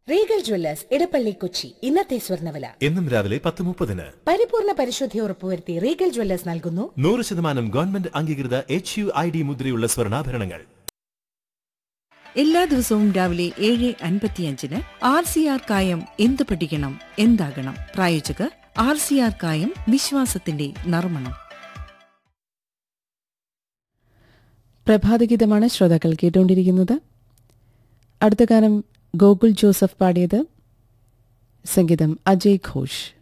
Regal Jewellers Edappally Kochi ഇന്നത്തെ സ്വർണ്ണവില എന്നും രാവിലെ പത്ത് മുപ്പതിന് പരിപൂർണ പരിശുദ്ധി ഉറപ്പുവരുത്തി റീഗൽ ജ്വല്ലേഴ്സ് നൽകുന്നു നൂറ് ശതമാനം ഗവൺമെന്റ് അംഗീകൃത എച്ച് യു ഐ ഡി മുദ്രയുള്ള സ്വർണ്ണാഭരണങ്ങൾ എല്ലാ ദിവസവും രാവിലെ ഏഴ് അൻപത്തിയഞ്ചിന് ആർ സി ആർ കായം എന്ത് പഠിക്കണം എന്താകണം പ്രായോജകർ ആർ സി ആർ കായം വിശ്വാസത്തിന്റെ നർമ്മണം പ്രഭാതഗീതമാണ് ശ്രോതാക്കൾ കേട്ടുകൊണ്ടിരിക്കുന്നത് അടുത്ത ഗാനം ഗോകുൽ ജോസഫ് പാടിയത് സംഗീതം അജയ് ഘോഷ്